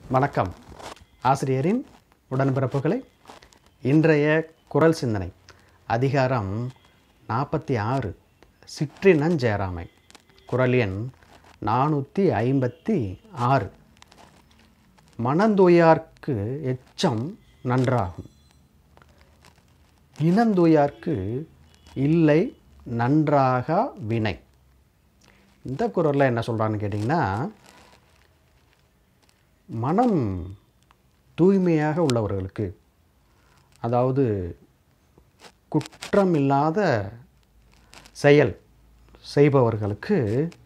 வணக்கம் ஆசிரியரின் உடன்பிறப்புகளை இன்றைய குரல் சிந்தனை அதிகாரம் நாற்பத்தி ஆறு சிற்றினஞ்சேராமை குரல் எண் நானூற்றி ஐம்பத்தி ஆறு மனந்தோயார்க்கு எச்சம் நன்றாகும் இனந்தோயார்க்கு இல்லை நன்றாக வினை இந்த குரலில் என்ன சொல்கிறான்னு கேட்டிங்கன்னா மனம் தூய்மையாக உள்ளவர்களுக்கு அதாவது குற்றமில்லாத செயல் செய்பவர்களுக்கு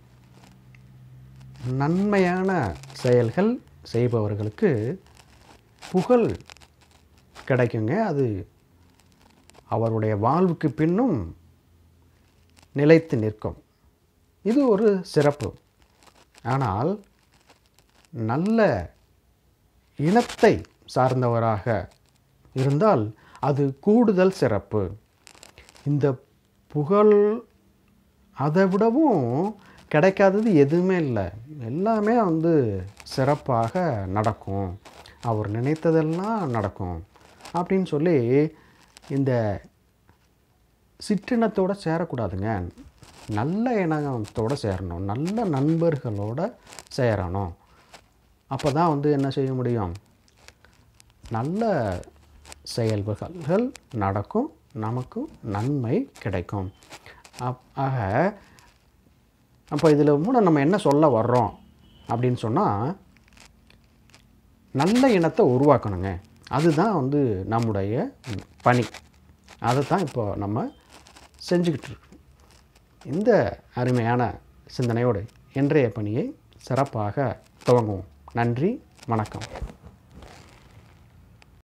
நன்மையான செயல்கள் செய்பவர்களுக்கு புகழ் கிடைக்குங்க அது அவருடைய வாழ்வுக்கு பின்னும் நிலைத்து நிற்கும் இது ஒரு சிறப்பு ஆனால் நல்ல இனத்தை சார்ந்தவராக இருந்தால் அது கூடுதல் சிறப்பு இந்த புகழ் அதை விடவும் கிடைக்காதது எதுவுமே இல்லை எல்லாமே வந்து சிறப்பாக நடக்கும் அவர் நினைத்ததெல்லாம் நடக்கும் அப்படின்னு சொல்லி இந்த சிற்றினத்தோட சேரக்கூடாதுங்க நல்ல இனத்தோட சேரணும் நல்ல நண்பர்களோட சேரணும் அப்போ தான் வந்து என்ன செய்ய முடியும் நல்ல செயல்கள் நடக்கும் நமக்கும் நன்மை கிடைக்கும் அப் ஆக அப்போ இதில் மூலம் நம்ம என்ன சொல்ல வர்றோம் அப்படின்னு சொன்னால் நல்ல இனத்தை உருவாக்கணுங்க அதுதான் வந்து நம்முடைய பணி அதை தான் இப்போ நம்ம செஞ்சுக்கிட்டு இருக்கோம் இந்த அருமையான சிந்தனையோடு இன்றைய பணியை சிறப்பாக துவங்குவோம் நன்றி வணக்கம்